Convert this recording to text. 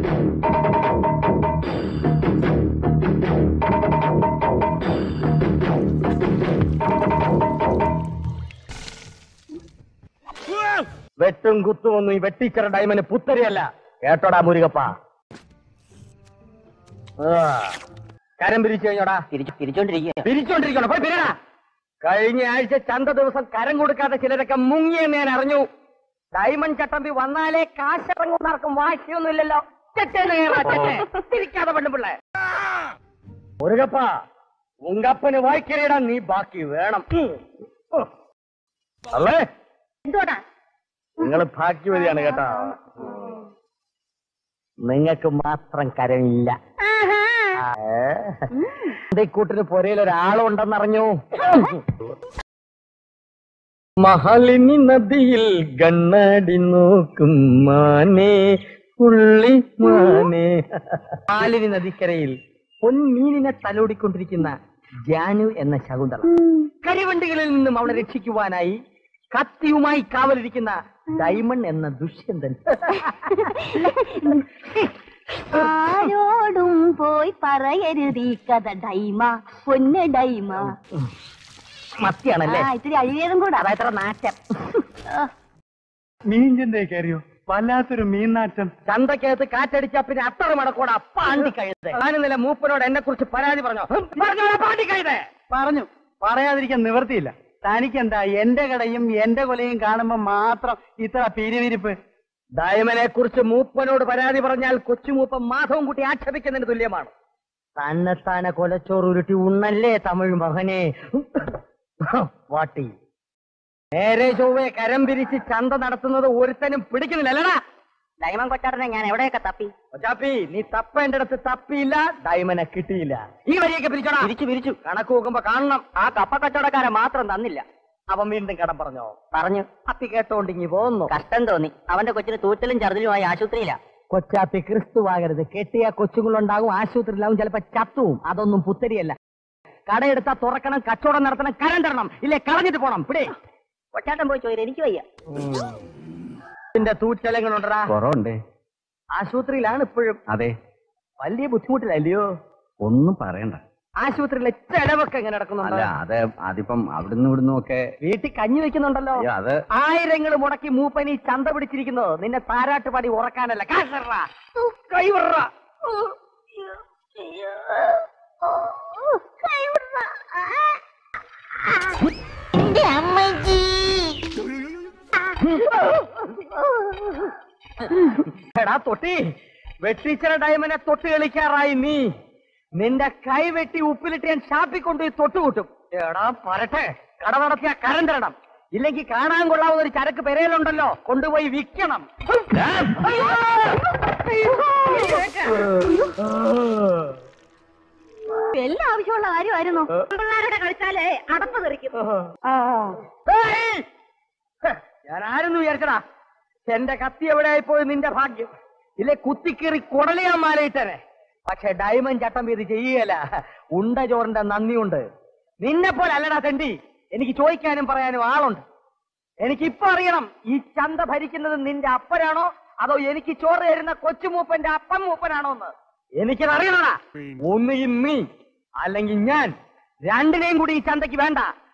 വെട്ടും കുത്തും ഒന്നും ഈ വെട്ടിച്ചറ ഡൈമന് പുത്തരിയല്ല കേട്ടോടാ മുരുകപ്പ ആ, കരം പിരിച്ചു കഴിഞ്ഞോടാ തിരിച്ചു തിരിച്ചോണ്ടിരിക്കുക പിരിച്ചോണ്ടിരിക്കണോ പോയി പിരിടാ കഴിഞ്ഞ ആഴ്ച ചന്ത ദിവസം കരം കൊടുക്കാതെ ചിലരൊക്കെ മുങ്ങിയെന്ന് ഞാൻ അറിഞ്ഞു ഡയമണ്ട് ചട്ടമ്പി വന്നാലേ കാശിറങ്ങുന്നവർക്കും വാശിയൊന്നുമില്ലല്ലോ ചെറ്റേന്ന് കേറാ, ചെറ്റേ. തിരിക്കാതെ പെണ്ണുപിള്ളേ മുരുകപ്പ ഉങ്കപ്പന് വായിക്കറിയിടാൻ നീ ബാക്കി വേണം ഉം. അല്ലേ എന്തോടാ നിങ്ങൾ ഭാഗ്യവതിയാണ് കേട്ടോ നിങ്ങൾക്ക് മാത്രം കരമില്ല കൂട്ടിന് പുരയിൽ ഒരാളുണ്ടെന്നറിഞ്ഞു മഹലിനി നദിയിൽ കണ്ണാടി നോക്കും മാനേ പുള്ളി മാനേ മാലിനി നദിക്കരയിൽ പൊൻമീനിനെ തലോടിക്കൊണ്ടിരിക്കുന്ന ജാനു എന്ന ശകുന്തള കരിവണ്ടികളിൽ നിന്നും അവളെ രക്ഷിക്കുവാനായി കത്തിയുമായി കാവലിരിക്കുന്ന ഡൈമണ്ട് എന്ന ദുഷ്യന്തൻ ആരോടും പോയി പറയരുതീ കഥ ഡൈമ പൊന്ന് ഡൈമ മത്തിയാണല്ലേ ആ ഇത്തിരി അഴിയതും കൂടെ അതായത്ര നാറ്റം മീൻ ചന്തയെ കയറിയോ വല്ലാത്തൊരു മീൻ നാറ്റം ചന്തക്കകത്ത് കാറ്റടിച്ചാ പിന്നെ അത്തറ മടക്കോടെ പാണ്ടി കഴുത ഞാനിന്നലെ മൂപ്പനോട് എന്നെ കുറിച്ച് പരാതി പറഞ്ഞോ പറഞ്ഞോടാ പാണ്ടി കഴുത പറഞ്ഞു പറയാതിരിക്കാൻ നിവർത്തിയില്ല തനിക്കെന്താ എന്റെ കടയും എന്റെ കൊലയും കാണുമ്പോ മാത്രം ഇത്ര പിരിവിരിപ്പ് ഡയമനെ കുറിച്ച് മൂപ്പനോട് പരാതി പറഞ്ഞാൽ കൊച്ചുമൂപ്പൻ മാധവം കുട്ടി ആക്ഷേപിക്കുന്നതിന് തുല്യമാണ് തന്നെത്താനെ കൊലച്ചോറ് ഉരുട്ടി ഉണ്ണല്ലേ തമിഴ് മകനെ വാട്ടി നേരെ ചൊവ്വെ കരം പിരിച്ച് ചന്ത നടത്തുന്നത് ഒരുത്തനും പിടിക്കുന്നില്ലല്ലടാ ഡൈമൻ കൊച്ചാടനെ ഞാൻ എവിടെയൊക്കെ തപ്പി ചാപ്പി നീ തപ്പേണ്ടടുത്ത് തപ്പിയില്ല ഡയമനെ കിട്ടിയില്ല ഈ വഴിയൊക്കെ പിരിച്ചോടാ പിരിച്ചു പിരിച്ചു കണക്ക് നോക്കുമ്പോ കാണണം ആ കപ്പ കച്ചവടക്കാരെ മാത്രം തന്നില്ല അവൻ വീണ്ടും കടം പറഞ്ഞോ പറഞ്ഞു അപ്പി കേട്ടോണ്ടിങ്ങി പോന്നു കഷ്ടം തോന്നി അവന്റെ കൊച്ചിന് തൂറ്റലും ചറുതലുമായി ആശുപത്രിയിലാ കൊച്ചാപ്പി ക്രിസ്തുവാകരുത് കെട്ടിയ കൊച്ചുങ്ങളുണ്ടാകും ആശുപത്രിയിലാവും ചിലപ്പോ ചത്തുവും അതൊന്നും പുത്തരിയല്ല കടയെടുത്താ തുറക്കണം കച്ചവടം നടത്തണം കരം തരണം ഇല്ലേ കളഞ്ഞിട്ട് പോണം പിടി കൊച്ചാട്ടൻ പോയി ചോദിച്ചു എനിക്ക് വയ്യ ഇതിന്റെ തൂച്ചലങ്ങളുണ്ടടാ കുറവുണ്ട് ആശുപത്രിയിലാണ് ഇപ്പോഴും അതെ വലിയ ബുദ്ധിമുട്ടില്ലല്ലയോ ഒന്നും പറയണ്ട ആശുപത്രിയിലെ ചെലവൊക്കെ എങ്ങനെ അല്ല നടക്കുന്നുണ്ട് അത് അതിപ്പം അവിടുന്ന് ഇവിടുന്ന് ഒക്കെ വീട്ടിൽ കഞ്ഞി വെക്കുന്നുണ്ടല്ലോ അയ്യോ, അത് ആയിരങ്ങൾ മുടക്കി മൂപ്പനി ചന്ത പിടിച്ചിരിക്കുന്നത് നിന്നെ താരാട്ട് പാടി ഉറക്കാനല്ല കാശറാ കൈവിടറാ എടാ തൊട്ടി വെട്ടിച്ചിറ ഡയമനെ തൊട്ട് കളിക്കാറായി നീ നിന്റെ കൈ വെട്ടി ഉപ്പിലിട്ട് ഞാൻ ഷാപ്പിക്കൊണ്ട് തൊട്ട് കൂട്ടും എടാ പറട്ടെ കട നടത്തിയ കരം തരണം ഇല്ലെങ്കിൽ കാണാൻ കൊള്ളാവുന്ന ഒരു ചരക്ക് പെരയിലുണ്ടല്ലോ കൊണ്ടുപോയി വിൽക്കണം എല്ലാം ആവശ്യമുള്ള കാര്യമായിരുന്നു പിള്ളേരുടെ കളിച്ചാലേ അടപ്പ് തെറിക്കും ഏയ്! ഹ്, ഞാൻ ആരെന്ന് വിചാരിച്ചടാ എന്റെ കത്തി എവിടെയായി പോയി നിന്റെ ഭാഗ്യം ഇല്ലേ കുത്തിക്കേറി കുടലയാൻ മാലയിട്ടനെ പക്ഷെ ഡയമണ്ട് ചട്ടം ഇത് ചെയ്യുകയല്ല ഉണ്ട ചോറിന്റെ നന്ദിയുണ്ട് നിന്നെ പോലെ അല്ലടാ തെണ്ടി എനിക്ക് ചോദിക്കാനും പറയാനും ആളുണ്ട് എനിക്കിപ്പോ അറിയണം ഈ ചന്ത ഭരിക്കുന്നത് നിന്റെ അപ്പനാണോ അതോ എനിക്ക് ചോറ് തരുന്ന കൊച്ചുമൂപ്പന്റെ അപ്പം മൂപ്പനാണോ എന്ന് എനിക്കത് അറിയണടാ ഒന്നുകിൽ നീ അല്ലെങ്കിൽ ഞാൻ രണ്ടിനെയും കൂടി ഈ ചന്തയ്ക്ക് വേണ്ട